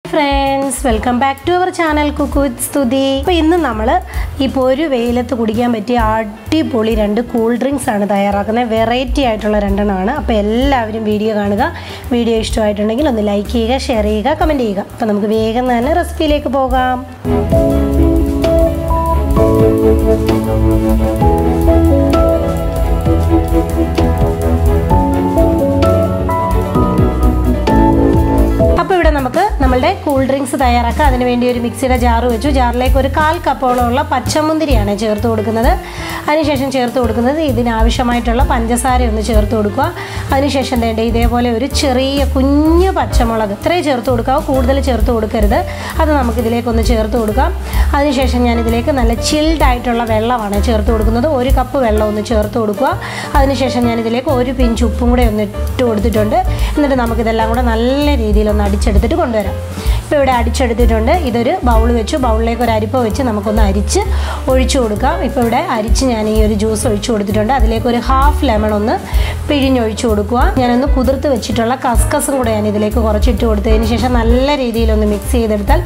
friends welcome back to our channel cook with Sthuthi അപ്പോൾ ഇന്ന് നമ്മൾ ഇപ്പോൾ ഒരു വെയിലത്ത് കുടിക്കാൻ പറ്റിയ അടിപൊളി രണ്ട് കൂൾ ഡ്രിങ്ക്സ് ആണ് തയ്യാറാക്കുന്നത് വെറൈറ്റി ആയിട്ടുള്ള രണ്ടെണ്ണമാണ് അപ്പോൾ എല്ലാവരും വീഡിയോ കാണുക വീഡിയോ ഇഷ്ടമായിട്ടുണ്ടെങ്കിൽ ഒന്ന് ലൈക്ക് ചെയ്യുക ഷെയർ ചെയ്യുക കമൻറ്റ് ചെയ്യുക അപ്പോൾ നമുക്ക് വേഗം തന്നെ റെസിപ്പിയിലേക്ക് പോകാം അപ്പോൾ ഇവിടെ നമുക്ക് നമ്മളുടെ കൂൾ ഡ്രിങ്ക്സ് തയ്യാറാക്കാം അതിന് വേണ്ടി ഒരു മിക്സിയുടെ ജാറ് വെച്ചു ജാറിലേക്ക് ഒരു കാൽ കപ്പോളമുള്ള പച്ചമുന്തിരിയാണ് ചേർത്ത് കൊടുക്കുന്നത് അതിനുശേഷം ചേർത്ത് കൊടുക്കുന്നത് ഇതിനാവശ്യമായിട്ടുള്ള പഞ്ചസാര ഒന്ന് ചേർത്ത് കൊടുക്കുക അതിനുശേഷം വേണ്ട ഇതേപോലെ ഒരു ചെറിയ കുഞ്ഞു പച്ചമുളക് ഇത്രയും ചേർത്ത് കൊടുക്കാവോ കൂടുതൽ ചേർത്ത് കൊടുക്കരുത് അത് നമുക്കിതിലേക്കൊന്ന് ചേർത്ത് കൊടുക്കാം അതിനുശേഷം ഞാൻ ഇതിലേക്ക് നല്ല ചിൽഡ് ആയിട്ടുള്ള വെള്ളമാണ് ചേർത്ത് കൊടുക്കുന്നത് ഒരു കപ്പ് വെള്ളം ഒന്ന് ചേർത്ത് കൊടുക്കുക അതിനുശേഷം ഞാൻ ഇതിലേക്ക് ഒരു പിഞ്ച് ഉപ്പും കൂടെ ഒന്ന് ഇട്ട് കൊടുത്തിട്ടുണ്ട് എന്നിട്ട് നമുക്കിതെല്ലാം കൂടെ നല്ല രീതിയിൽ ഒന്ന് അടിച്ചെടുത്തിട്ട് കൊണ്ടുവരാം ഇപ്പോൾ ഇവിടെ അടിച്ചെടുത്തിട്ടുണ്ട് ഇതൊരു ബൗൾ വെച്ചു ബൗളിലേക്ക് ഒരു അരിപ്പ വെച്ച് നമുക്കൊന്ന് അരിച്ച് ഒഴിച്ചു കൊടുക്കാം ഇപ്പോൾ ഇവിടെ അരിച്ച് ഞാൻ ഈ ഒരു ജ്യൂസ് ഒഴിച്ചു കൊടുത്തിട്ടുണ്ട് അതിലേക്ക് ഒരു ഹാഫ് ലെമൺ ഒന്ന് പിഴിഞ്ഞൊഴിച്ചു കൊടുക്കുക ഞാനൊന്ന് കുതിർത്ത് വെച്ചിട്ടുള്ള കസ്കസും കൂടെ ഞാൻ ഇതിലേക്ക് കുറച്ചിട്ട് കൊടുത്തതിന് ശേഷം നല്ല രീതിയിലൊന്ന് മിക്സ് ചെയ്തെടുത്താൽ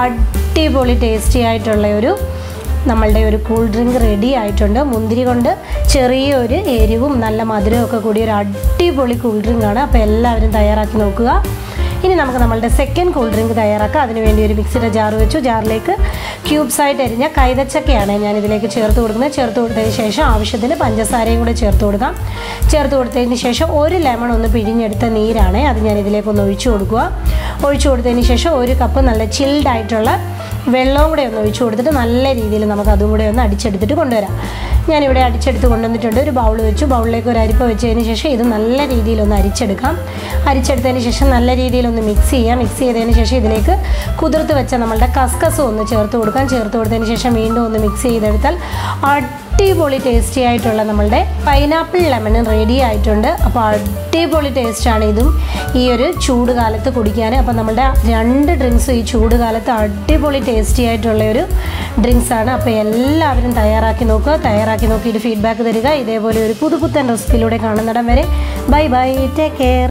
അടിപൊളി ടേസ്റ്റി ആയിട്ടുള്ള ഒരു നമ്മളുടെ ഒരു കൂൾ ഡ്രിങ്ക് റെഡി ആയിട്ടുണ്ട് മുന്തിരി കൊണ്ട് ചെറിയൊരു എരിവും നല്ല മധുരവും ഒക്കെ കൂടിയ ഒരു അടിപൊളി കൂൾ ഡ്രിങ്ക് ആണ് അപ്പോൾ എല്ലാവരും തയ്യാറാക്കി നോക്കുക ഇനി നമുക്ക് നമ്മളുടെ സെക്കൻഡ് കൂൾ ഡ്രിങ്ക് തയ്യാറാക്കാം അതിനുവേണ്ടി ഒരു മിക്സിയുടെ ജാർ വെച്ചു ജാറിലേക്ക് ക്യൂബ്സ് ആയിട്ട് അരിഞ്ഞ കൈതച്ചക്കയാണ് ഞാൻ ഇതിലേക്ക് ചേർത്ത് കൊടുക്കുന്നത് ചേർത്ത് കൊടുത്തതിന് ശേഷം ആവശ്യത്തിന് പഞ്ചസാരയും കൂടെ ചേർത്ത് കൊടുക്കാം ചേർത്ത് കൊടുത്തതിന് ശേഷം ഒരു ലെമൺ ഒന്ന് പിഴിഞ്ഞെടുത്ത നീരാണ് അത് ഞാൻ ഇതിലേക്കൊന്ന് ഒഴിച്ചു കൊടുക്കുക ഒഴിച്ചു കൊടുത്തതിന് ശേഷം ഒരു കപ്പ് നല്ല ചിൽഡ് ആയിട്ടുള്ള വെള്ളവും കൂടെ ഒന്ന് ഒഴിച്ചു കൊടുത്തിട്ട് നല്ല രീതിയിൽ നമുക്ക് അതും കൂടെ ഒന്ന് അടിച്ചെടുത്തിട്ട് കൊണ്ടുവരാം ഞാനിവിടെ അടിച്ചെടുത്ത് കൊണ്ടുവന്നിട്ടുണ്ട് ഒരു ബൗൾ വെച്ചു ബൗളിലേക്ക് ഒരു അരിപ്പ വെച്ചതിന് ശേഷം ഇത് നല്ല രീതിയിൽ ഒന്ന് അരിച്ചെടുക്കാം അരിച്ചെടുത്തതിന് ശേഷം നല്ല രീതിയിൽ ഒന്ന് മിക്സ് ചെയ്യാം മിക്സ് ചെയ്തതിന് ശേഷം ഇതിലേക്ക് കുതിർത്ത് വെച്ച നമ്മളുടെ കസ്കസും ഒന്ന് ചേർത്ത് കൊടുക്കാം ചേർത്ത് കൊടുത്തതിന് ശേഷം വീണ്ടും ഒന്ന് മിക്സ് ചെയ്തെടുത്താൽ അടിപൊളി ടേസ്റ്റി ആയിട്ടുള്ള നമ്മളുടെ പൈനാപ്പിൾ ലെമൺ റെഡി ആയിട്ടുണ്ട് അപ്പോൾ അടിപൊളി ടേസ്റ്റാണ് ഇതും ഈ ഒരു ചൂട് കാലത്ത് കുടിക്കാൻ അപ്പോൾ നമ്മളുടെ രണ്ട് ഡ്രിങ്ക്സും ഈ ചൂട് കാലത്ത് അടിപൊളി ടേസ്റ്റി ആയിട്ടുള്ള ഒരു ഡ്രിങ്ക്സ് ആണ് അപ്പോൾ എല്ലാവരും തയ്യാറാക്കി നോക്കുക തയ്യാറാക്കി നോക്കിയിട്ട് ഫീഡ്ബാക്ക് തരിക ഇതേപോലെ ഒരു പുതുപുത്തൻ റെസിപ്പിയിലൂടെ കാണുന്നിടം വരെ ബൈ ബൈ ടേക്ക് കെയർ